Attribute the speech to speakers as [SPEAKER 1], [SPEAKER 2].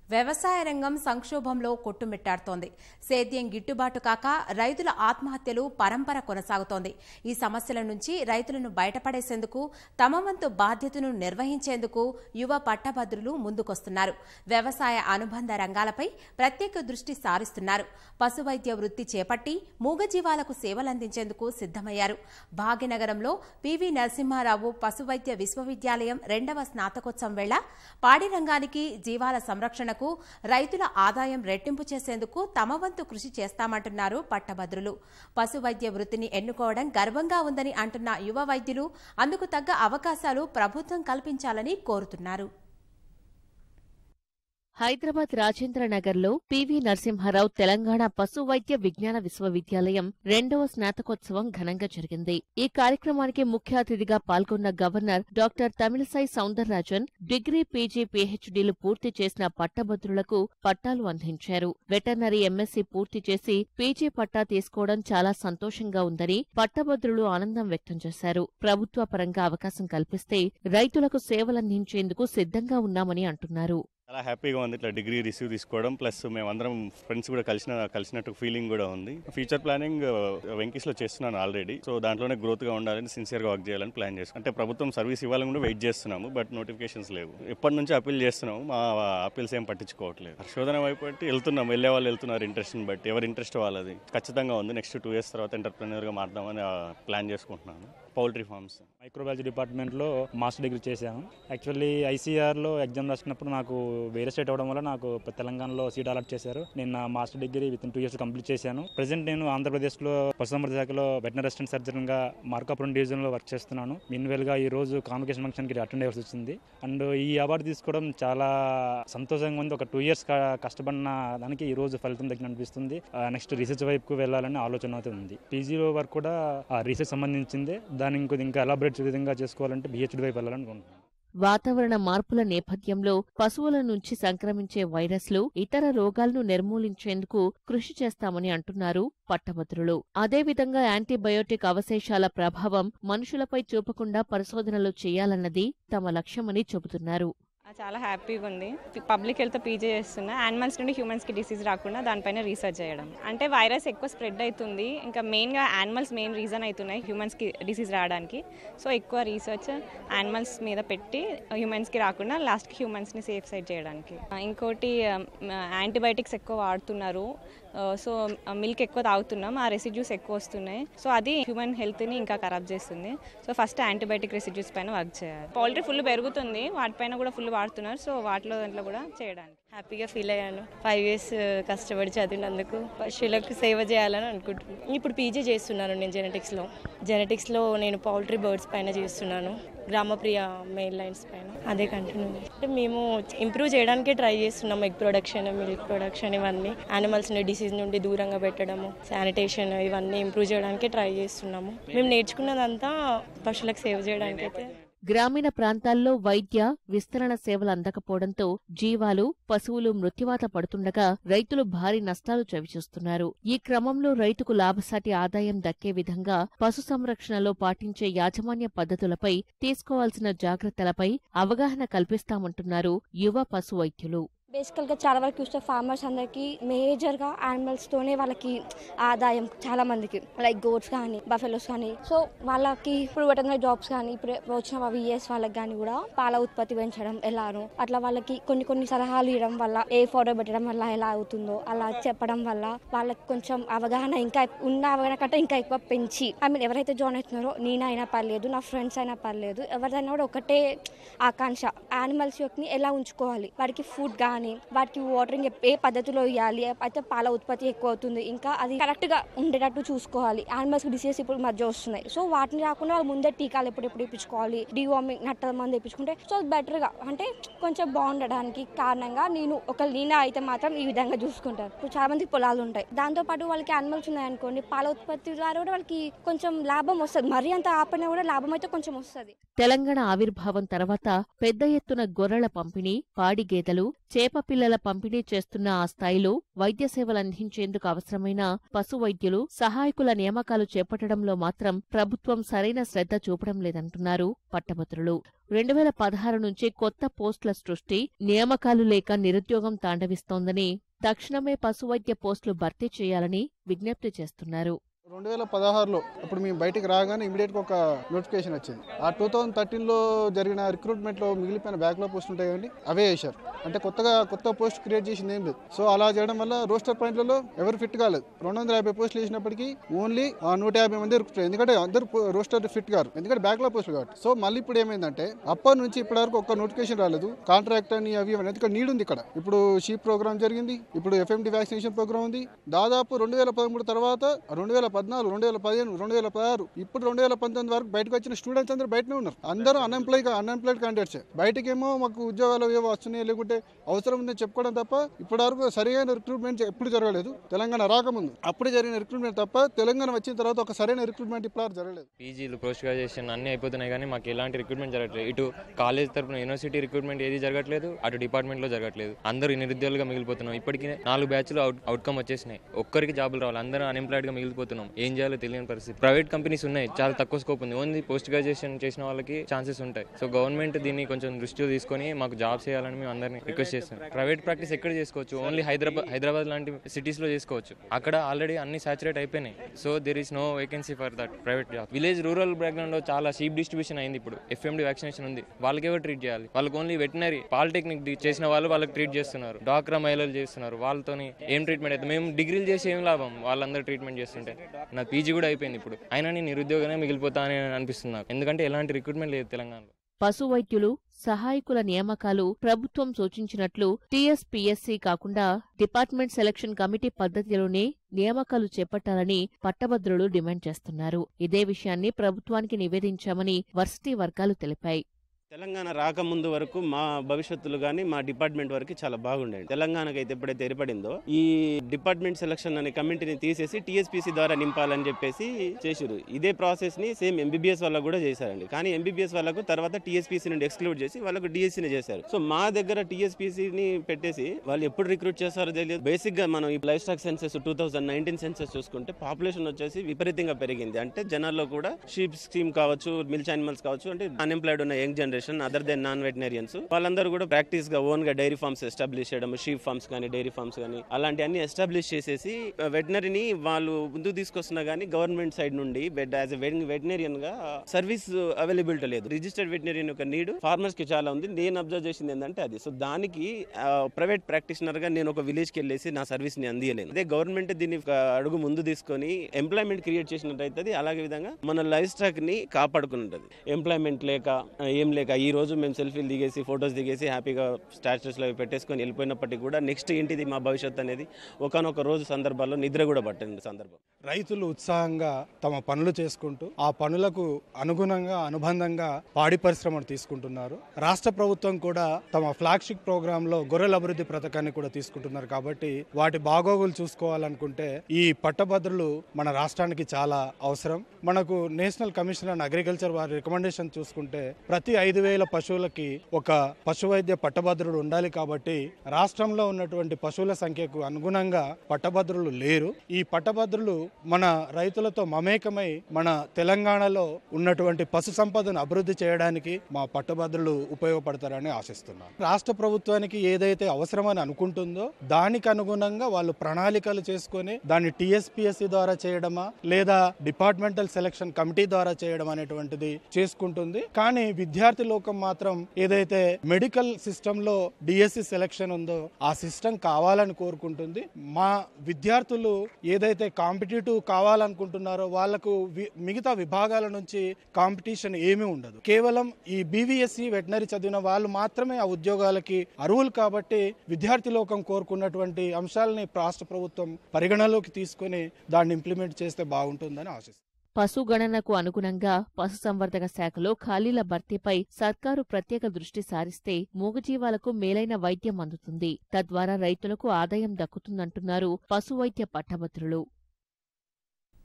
[SPEAKER 1] వ్యవసాయ రంగం సంక్షోభంలో కొట్టుమిట్టాడుతోంది సేద్యం గిట్టుబాటు కాక రైతుల ఆత్మహత్యలు పరంపర కొనసాగుతోంది ఈ సమస్యల నుంచి రైతులను బయటపడేసేందుకు తమ వంతు బాధ్యతను నిర్వహించేందుకు యువ పట్టభద్రులు ముందుకొస్తున్నారు వ్యవసాయ అనుబంధ రంగాలపై ప్రత్యేక దృష్టి సారిస్తున్నారు పశువైద్య వృత్తి చేపట్టి మూగజీవాలకు సేవలందించేందుకు సిద్దమయ్యారు భాగ్యనగరంలో పివి నరసింహారావు పశువైద్య విశ్వవిద్యాలయం రెండవ స్నాతకోత్సవం వేళ పాడి రంగానికి జీవాల సంరక్షణకు రైతుల ఆదాయం రెట్టింపు చేసేందుకు తమ వంతు కృషి చేస్తామంటున్నారు పట్టభద్రులు పశువైద్య వృత్తిని ఎన్నుకోవడం గర్వంగా ఉందని అంటున్న యువ వైద్యులు అందుకు తగ్గ అవకాశాలు ప్రభుత్వం కల్పించాలని కోరుతున్నారు
[SPEAKER 2] హైదరాబాద్ రాజేంద్ర నగర్లో పివి నరసింహారావు తెలంగాణ పశు వైద్య విజ్ఞాన విశ్వవిద్యాలయం రెండవ స్నాతకోత్సవం ఘనంగా జరిగింది ఈ కార్యక్రమానికి ముఖ్య అతిథిగా పాల్గొన్న governor doctor Tamilisai Soundararajan degree PG పీహెచ్డీలు పూర్తి చేసిన పట్టభద్రులకు పట్టాలు అందించారు వెటర్నరీ ఎంఎస్సీ పూర్తి చేసి పీజీ పట్టా తీసుకోవడం చాలా సంతోషంగా ఉందని పట్టభద్రులు ఆనందం వ్యక్తం చేశారు ప్రభుత్వ పరంగా అవకాశం కల్పిస్తే రైతులకు సేవలందించేందుకు సిద్ధంగా ఉన్నామని అంటున్నారు
[SPEAKER 3] చాలా హ్యాపీగా ఉంది ఇట్లా డిగ్రీ రిసీవ్ తీసుకోవడం ప్లస్ మేమందరం ఫ్రెండ్స్ కూడా కలిసిన కలిసినట్టు ఫీలింగ్ కూడా ఉంది ఫ్యూచర్ ప్లానింగ్ వెంకీస్లో చేస్తున్నాను ఆల్రెడీ సో దాంట్లోనే గ్రోత్గా ఉండాలని సిన్సియర్గా వర్క్ చేయాలని ప్లాన్ చేస్తాం అంటే ప్రభుత్వం సర్వీస్ ఇవ్వాలని కూడా వెయిట్ చేస్తున్నాము బట్ నోటిఫికేషన్స్ లేవు ఎప్పటి నుంచి అప్పీల్ చేస్తున్నాము మా అప్పీల్స్ ఏం పట్టించుకోవట్లేదు పరిశోధన వైపు బట్టి వెళ్తున్నాం వెళ్ళే వాళ్ళు వెళ్తున్నారు ఇంట్రెస్ట్ని బట్టి ఎవరి ఇంట్రెస్ట్ వాళ్ళది ఖచ్చితంగా ఉంది నెక్స్ట్ టూ ఇయర్స్ తర్వాత ఎంటర్ప్రెన్యూర్గా మారుదామని ప్లాన్ చేసుకుంటున్నాను పౌల్ట్రీ ఫార్మ్స్
[SPEAKER 4] మైక్రోబయాలజీ డిపార్ట్మెంట్లో మాస్టర్ డిగ్రీ చేశాను యాక్చువల్లీ ఐసీఆర్లో ఎగ్జామ్ రాసినప్పుడు నాకు వేరే స్టేట్ అవ్వడం వల్ల నాకు తెలంగాణలో సీట్ అలాట్ చేశారు నేను నా master degree with two years complete చేశాను ప్రజెంట్ నేను ఆంధ్రప్రదేశ్లో పశుసంవర్ధక శాఖలో వెటనరీ అసిస్టెంట్ సర్జన్గా మార్కాపురం డివిజన్లో వర్క్ చేస్తున్నాను మీన్వేల్గా ఈ రోజు కాన్వకేషన్ ఫంక్షన్కి అటెండ్ అయ్యాల్సి వచ్చింది అండ్ ఈ అవార్డు తీసుకోవడం చాలా సంతోషంగా ఉంది ఒక టూ ఇయర్స్ కష్టపడిన దానికి ఈ రోజు ఫలితం దగ్గర అనిపిస్తుంది నెక్స్ట్ రీసెర్చ్ వైపుకు వెళ్ళాలని ఆలోచన అయితే ఉంది పీజీలో వర్క్ కూడా రీసెర్చ్ సంబంధించిందే దాన్ని ఇంకొద్ది ఇంకా ఎలాబరేట్ విధంగా చేసుకోవాలంటే బిహెచ్డి వైపు వెళ్ళాలనుకుంటున్నాను
[SPEAKER 2] వాతావరణ మార్పుల నేపథ్యంలో పశువుల నుంచి సంక్రమించే వైరస్లు ఇతర రోగాలను నిర్మూలించేందుకు కృషి చేస్తామని అంటున్నారు పట్టభద్రులు అదేవిధంగా యాంటీబయోటిక్ అవశేషాల ప్రభావం మనుషులపై చూపకుండా పరిశోధనలు చేయాలన్నది తమ లక్ష్యమని చెబుతున్నారు
[SPEAKER 5] చాలా హ్యాపీగా ఉంది పబ్లిక్ హెల్త్ పీజీ చేస్తున్నా యానిమల్స్ నుండి హ్యూమన్స్కి డిసీజ్ రాకుండా దానిపైన రీసెర్చ్ చేయడం అంటే వైరస్ ఎక్కువ స్ప్రెడ్ అవుతుంది ఇంకా మెయిన్గా యానిమల్స్ మెయిన్ రీజన్ అవుతున్నాయి హ్యూమన్స్కి డిసీజ్ రావడానికి సో ఎక్కువ రీసెర్చ్ యానిమల్స్ మీద పెట్టి హ్యూమన్స్కి రాకుండా లాస్ట్కి హ్యూమన్స్ని సేఫ్ సైడ్ చేయడానికి ఇంకోటి యాంటీబయాటిక్స్ ఎక్కువ వాడుతున్నారు సో మిల్క్ ఎక్కువ తాగుతున్నాం ఆ రెసిడ్యూస్ ఎక్కువ వస్తున్నాయి సో అది హ్యూమన్ హెల్త్ని ఇంకా ఖరాబ్ చేస్తుంది సో ఫస్ట్ యాంటీబయాటిక్ రెసిడ్యూస్ పైన వర్క్ చేయాలి పౌల్ట్రీ ఫుల్ పెరుగుతుంది వాటిపైన కూడా ఫుల్ వాడుతున్నారు సో వాటిలో దాంట్లో కూడా చేయడానికి
[SPEAKER 6] హ్యాపీగా ఫీల్ అయ్యాను ఫైవ్ ఇయర్స్ కష్టపడి చదివినందుకు పశువులకు సేవ చేయాలని అనుకుంటున్నాను ఇప్పుడు పీజీ చేస్తున్నాను నేను జెనెటిక్స్లో జెనెటిక్స్లో నేను పౌల్ట్రీ బర్డ్స్ పైన చేస్తున్నాను గ్రామప్రియ మెయిల్ లైన్స్ పైన అదే కంటిన్యూ అంటే మేము ఇంప్రూవ్ చేయడానికే ట్రై చేస్తున్నాం ఎగ్ ప్రొడక్షన్ మిల్క్ ప్రొడక్షన్ ఇవన్నీ యానిమల్స్ని డిసీజ్ నుండి దూరంగా పెట్టడము శానిటేషన్ ఇవన్నీ ఇంప్రూవ్ చేయడానికే ట్రై చేస్తున్నాము మేము నేర్చుకున్నదంతా పశువులకు సేవ చేయడానికి అయితే
[SPEAKER 2] గ్రామీణ ప్రాంతాల్లో వైద్య విస్తరణ సేవలు అందకపోవడంతో జీవాలు పశువులు మృత్యువాత పడుతుండగా రైతులు భారీ నష్టాలు చవిచూస్తున్నారు ఈ క్రమంలో రైతుకు లాభసాటి ఆదాయం దక్కే విధంగా పశు సంరక్షణలో పాటించే యాజమాన్య పద్ధతులపై తీసుకోవాల్సిన జాగ్రత్తలపై అవగాహన కల్పిస్తామంటున్నారు యువ పశు వైద్యులు
[SPEAKER 7] బేసికల్గా చాలా వరకు చూస్తే ఫార్మర్స్ అందరికి మేజర్గా యానిమల్స్తోనే వాళ్ళకి ఆదాయం చాలా మందికి లైక్ గోట్స్ కానీ బఫెలోస్ కానీ సో వాళ్ళకి ఇప్పుడు వెటర్నరీ జాబ్స్ కానీ ఇప్పుడు వచ్చిన విఎస్ వాళ్ళకి కానీ కూడా పాల ఉత్పత్తి పెంచడం ఎలానో అట్లా వాళ్ళకి కొన్ని కొన్ని సలహాలు ఇవ్వడం వల్ల ఏ ఫోటో పెట్టడం వల్ల ఎలా అవుతుందో అలా చెప్పడం వల్ల వాళ్ళకి కొంచెం అవగాహన ఇంకా ఉన్న అవగాహన కంటే ఇంకా ఎక్కువ పెంచి ఐ మీన్ ఎవరైతే జాయిన్ అవుతున్నారో నేనైనా పర్లేదు నా ఫ్రెండ్స్ అయినా పర్లేదు ఎవరిదైనా కూడా ఒకటే ఆకాంక్ష యానిమల్స్ యొక్కని ఎలా ఉంచుకోవాలి వాటికి ఫుడ్ కానీ కానీ వాటికి వాటరింగ్ ఏ పద్ధతిలో ఇవ్వాలి అయితే పాల ఉత్పత్తి ఎక్కువ అవుతుంది ఇంకా అది కరెక్ట్ గా ఉండేటట్టు చూసుకోవాలి యానిమల్స్ డిసీజ్ ఇప్పుడు మధ్య వస్తున్నాయి సో వాటిని రాకుండా వాళ్ళు ముందే టీకాలు ఎప్పుడెప్పుడు ఇప్పించుకోవాలి డివార్మింగ్ నట్టల మంది ఇప్పించుకుంటే సో బెటర్ గా అంటే కొంచెం బాగుండడానికి కారణంగా నేను ఒక లీనా అయితే మాత్రం ఈ విధంగా చూసుకుంటాను ఇప్పుడు చాలా మంది పొలాలు ఉంటాయి దాంతో పాటు వాళ్ళకి యానిమల్స్ ఉన్నాయనుకోండి పాల ఉత్పత్తి ద్వారా కూడా వాళ్ళకి కొంచెం లాభం వస్తుంది మరీ అంత ఆపైనా కూడా లాభం అయితే కొంచెం వస్తుంది
[SPEAKER 2] తెలంగాణ ఆవిర్భావం తర్వాత పెద్ద ఎత్తున గొర్రెల పంపిణీ పాడి గేదెలు చేప పిల్లల పంపిణీ చేస్తున్న ఆ స్థాయిలో వైద్య సేవలు అందించేందుకు అవసరమైన పశు వైద్యులు సహాయకుల నియామకాలు చేపట్టడంలో మాత్రం ప్రభుత్వం సరైన శ్రద్ధ చూపడం లేదంటున్నారు పట్టభద్రులు రెండు వేల పదహారు నుంచి కొత్త పోస్టుల సృష్టి నియామకాలు లేక నిరుద్యోగం తాండవిస్తోందని తక్షణమే పశువైద్య పోస్టులు భర్తీ చేయాలని విజ్ఞప్తి చేస్తున్నారు
[SPEAKER 8] రెండు వేల పదహారులో అప్పుడు మేము బయటికి రాగానే ఇమీడియట్గా ఒక నోటిఫికేషన్ వచ్చింది ఆ టూ థౌజండ్ థర్టీన్లో జరిగిన రిక్రూట్మెంట్లో మిగిలిపోయిన బ్యాక్లో పోస్ట్ ఉంటాయి కదండి అవే వేశారు అంటే కొత్తగా కొత్త పోస్ట్ క్రియేట్ చేసింది ఏం లేదు సో అలా చేయడం వల్ల రోస్టర్ పాయింట్లలో ఎవరు ఫిట్ కాలేదు రెండు వందల యాభై పోస్టులు వేసినప్పటికీ ఓన్లీ నూట యాభై మంది రిక్రూట్ ఎందుకంటే అందరు రోస్టర్ ఫిట్ గారు ఎందుకంటే బ్యాక్లో పోస్టులు కాబట్టి సో మళ్ళీ ఇప్పుడు ఏమైందంటే అప్పటి నుంచి ఇప్పటి వరకు ఒక్క నోటిఫికేషన్ రాలేదు కాంట్రాక్ట్ అని అవి ఇవి అని ఎందుకంటే నీడ్ ఉంది ఇక్కడ ఇప్పుడు షీప్ ప్రోగ్రామ్ జరిగింది ఇప్పుడు ఎఫ్ఎండి వ్యాక్సినేషన్ ప్రోగ్రామ్ ఉంది దాదాపు రెండు వేల పదమూడు తర్వాత రెండు వేల పద్నాలుగు రెండు వేల పదిహేను రెండు వేల పదహారు ఇప్పుడు రెండు వేల పంతొమ్మిది వరకు బయటకు వచ్చిన స్టూడెంట్స్ అందరూ బయటనే ఉన్నారు అందరూ అన్ఎంప్లాయ్ అన్ఎంప్లాయిడ్ క్యాండిడేట్స్ బయటకేమో మాకు ఉద్యోగాలు ఏవో వస్తున్నాయి లేకుంటే అవసరం ఉందని చెప్పుకోవడం తప్ప ఇప్పటి వరకు సరైన రిక్రూట్మెంట్ ఎప్పుడు జరగలేదు తెలంగాణ రాకముందు అప్పుడు జరిగిన రిక్రూట్మెంట్ తప్ప తెలంగాణ వచ్చిన తర్వాత ఒక సరైన రిక్రూట్మెంట్ ఇప్పుడు జరగలేదు
[SPEAKER 9] పీజీలు పోస్ట్ గ్రాడ్యుయేషన్ అన్నీ అయిపోతున్నాయి కానీ మాకు ఎలాంటి రిక్రూట్మెంట్ జరగట్లేదు ఇటు కాలేజ్ తరపున యూనివర్సిటీ రిక్రూట్మెంట్ ఏది జరగట్లేదు అటు డిపార్ట్మెంట్లో జరగట్లేదు అందరూ నిరుద్యోగులుగా మిగిలిపోతున్నాం ఇప్పటికీ నాలుగు బ్యాచ్లు అవుట్ అవుట్కమ్ వచ్చేసినాయి ఒక్కరికి జాబులు రావాలి అందరూ అన్ఎంప్లాయిడ్గా మిగిలిపోతున్నాం ఏం చేయాలో తెలియని పరిస్థితి ప్రైవేట్ కంపెనీస్ ఉన్నాయి చాలా తక్కువ స్కోప్ ఉంది ఓన్లీ పోస్ట్ గ్రాడ్యుయేషన్ చేసిన వాళ్ళకి ఛాన్సెస్ ఉంటాయి సో గవర్నమెంట్ దీన్ని కొంచెం దృష్టిలో తీసుకొని మాకు జాబ్ చేయాలని మేము అందరినీ రిక్వెస్ట్ చేస్తున్నాం ప్రైవేట్ ప్రాక్టీస్ ఎక్కడ చేసుకోవచ్చు ఓన్లీ హైదరాబాద్ హైదరాబాద్ లాంటి సిటీస్లో చేసుకోవచ్చు అక్కడ ఆల్రెడీ అన్ని సాచురేట్ అయిపోయినాయి so there is no vacancy for that private job village rural బ్యాక్గ్రౌండ్లో చాలా షీప్ డిస్ట్రిబ్యూషన్ అయింది ఇప్పుడు ఎఫ్ఎండి వ్యాక్సినేషన్ ఉంది వాళ్ళకి ఎవరు ట్రీట్ చేయాలి వాళ్ళకి ఓన్లీ వెటనరీ పాలిటెక్నిక్ చేసిన వాళ్ళు వాళ్ళకి ట్రీట్ చేస్తున్నారు డాక్రా మహిళలు చేస్తున్నారు వాళ్ళతోని ఏం ట్రీట్మెంట్ అయితే మేము డిగ్రీలు చేసి ఏం లాభం వాళ్ళందరూ ట్రీట్మెంట్ చేస్తుంటే నా పీజీ కూడా అయిపోయింది ఇప్పుడు అయినా నేను నిరుద్యోగమే మిగిలిపోతా అని అనిపిస్తుంది నాకు ఎందుకంటే ఎలాంటి రిక్రూట్మెంట్ లేదు తెలంగాణలో
[SPEAKER 2] పశు వైద్యులు సహాయకుల నియామకాలు ప్రభుత్వం సూచించినట్లు టీఎస్పీఎస్సీ కాకుండా డిపార్ట్మెంట్ సెలక్షన్ కమిటీ పద్ధతిలోనే నియామకాలు చేపట్టాలని పట్టభద్రులు డిమాండ్ చేస్తున్నారు ఇదే విషయాన్ని ప్రభుత్వానికి నివేదించామని వర్సిటీ వర్గాలు తెలిపాయి
[SPEAKER 10] తెలంగాణ రాకముందు వరకు మా భవిష్యత్తులు కానీ మా డిపార్ట్మెంట్ వరకు చాలా బాగుండేది తెలంగాణకు అయితే ఎప్పుడైతే ఏర్పడిందో ఈ డిపార్ట్మెంట్ సెలక్షన్ అనే కమిటీని తీసేసి టీఎస్పీసీ ద్వారా నింపాలని చెప్పేసి చేసిరు ఇదే ప్రాసెస్ ని సేమ్ ఎంబీబీఎస్ వాళ్ళకు కూడా చేశారండి కానీ ఎంబీబీఎస్ వాళ్ళకు తర్వాత టీఎస్పీసీ నుండి ఎక్స్క్లూడ్ చేసి వాళ్ళకు డిఎస్సీని చేశారు సో మా దగ్గర టీఎస్పీసీని పెట్టేసి వాళ్ళు ఎప్పుడు రిక్రూట్ చేస్తారో తెలియదు బేసిక్ గా మనం ఈ life stock census two thousand nineteen census చూసుకుంటే పాపులేషన్ వచ్చేసి విపరీతంగా పెరిగింది అంటే జనాల్లో కూడా షీప్ స్కీమ్ కావచ్చు మిల్చ్ యానిమల్స్ కావచ్చు అంటే అన్ఎంప్లాయిడ్ ఉన్న young generation other than non veterinarians వాళ్ళందరూ కూడా ప్రాక్టీస్ గా ఓన్ గా డైరీ ఫార్మ్స్ ఎస్టాబ్లిష్ చేయడం షీప్ ఫార్మ్స్ కానీ డైరీ ఫార్మ్స్ కానీ అలాంటివన్నీ ఎస్టాబ్లిష్ చేసేసి వెటనరీని వాళ్ళు ముందుకు తీసుకొస్తున్నా కానీ గవర్నమెంట్ సైడ్ నుండి యాజ్ వెటనరియన్ గా సర్వీస్ అవైలబిలిటీ లేదు రిజిస్టర్డ్ వెటనరియన్ యొక్క నీడ్ ఫార్మర్స్ కి చాలా ఉంది నేను అబ్జర్వ్ చేసింది ఏంటంటే అది సో దానికి ప్రైవేట్ ప్రాక్టీషనర్ గా నేను ఒక విలేజ్ కి వెళ్ళేసి నా సర్వీస్ ని అందియలేను అదే గవర్నమెంట్ దీన్ని ఒక అడుగు ముందు తీసుకొని ఎంప్లాయ్మెంట్ క్రియేట్ చేసినట్టు అవుతుంది అలాగే విధంగా మన లైఫ్ స్టాక్ ని కాపాడుకుంటుంది ఎంప్లాయ్మెంట్ లేక ఏం లేక ఈ రోజు మేము సెల్ఫీలు దిగేసి ఫొటోస్ దిగేసి హ్యాపీగా స్టాటస్ లో పెట్టేసుకొని వెళ్ళిపోయినప్పటికీ కూడా నెక్స్ట్ ఏంటిది మా భవిష్యత్ అనేది ఒకనొక రోజు సందర్భాల్లో నిద్ర కూడా పట్టింది సందర్భం
[SPEAKER 8] రైతులు ఉత్సాహంగా తమ పనులు చేసుకుంటూ ఆ పనులకు అనుగుణంగా అనుబంధంగా పాడి పరిశ్రమను తీసుకుంటున్నారు రాష్ట్ర ప్రభుత్వం కూడా తమ ఫ్లాగ్షిప్ ప్రోగ్రామ్ లో గొర్రెల అభివృద్ధి పథకాన్ని కూడా తీసుకుంటున్నారు కాబట్టి వాటి బాగోగులు చూసుకోవాలనుకుంటే ఈ పట్టభద్రులు మన రాష్ట్రానికి చాలా అవసరం మనకు నేషనల్ కమిషన్ ఆన్ అగ్రికల్చర్ వారి రికమెండేషన్ చూసుకుంటే ప్రతి ఐదు వేల పశువులకి ఒక పశు వైద్య పట్టభద్రుడు ఉండాలి కాబట్టి రాష్ట్రంలో ఉన్నటువంటి పశువుల సంఖ్యకు అనుగుణంగా పట్టభద్రులు లేరు ఈ పట్టభద్రులు మన రైతులతో మమేకమై మన తెలంగాణలో ఉన్నటువంటి పశు సంపదను అభివృద్ధి చేయడానికి మా పట్టభద్రులు ఉపయోగపడతారని ఆశిస్తున్నాను రాష్ట్ర ప్రభుత్వానికి ఏదైతే అవసరమని అనుకుంటుందో దానికి అనుగుణంగా వాళ్ళు ప్రణాళికలు చేసుకొని దాన్ని టిఎస్పిఎస్సి ద్వారా చేయడమా లేదా డిపార్ట్మెంటల్ సెలక్షన్ కమిటీ ద్వారా చేయడం అనేటువంటిది చేసుకుంటుంది కానీ విద్యార్థి లోకం మాత్రం ఏదైతే మెడికల్ సిస్టమ్ లో డిఎస్సి సెలక్షన్ ఉందో ఆ సిస్టమ్ కావాలని కోరుకుంటుంది మా విద్యార్థులు ఏదైతే కాంపిటేటివ్ కావాలనుకుంటున్నారో వాళ్లకు వి- మిగతా విభాగాల నుంచి కాంపిటీషన్ ఏమీ ఉండదు కేవలం ఈ బీవీఎస్సీ వెటనరీ చదివిన వాళ్ళు మాత్రమే ఆ ఉద్యోగాలకి అర్హులు కాబట్టి విద్యార్థి లోకం కోరుకున్నటువంటి అంశాలని రాష్ట్ర ప్రభుత్వం పరిగణలోకి తీసుకొని దాన్ని ఇంప్లిమెంట్ చేస్తే బాగుంటుందని ఆశిస్తున్నాను
[SPEAKER 2] పశుగణనకు అనుగుణంగా పశుసంవర్ధక శాఖలో ఖాళీల భర్తీపై సర్కారు ప్రత్యేక దృష్టి సారిస్తే మూగజీవాలకు మేలైన వైద్యం అందుతుంది తద్వారా రైతులకు ఆదాయం దక్కుతుందంటున్నారు పశువైద్య పట్టభద్రులు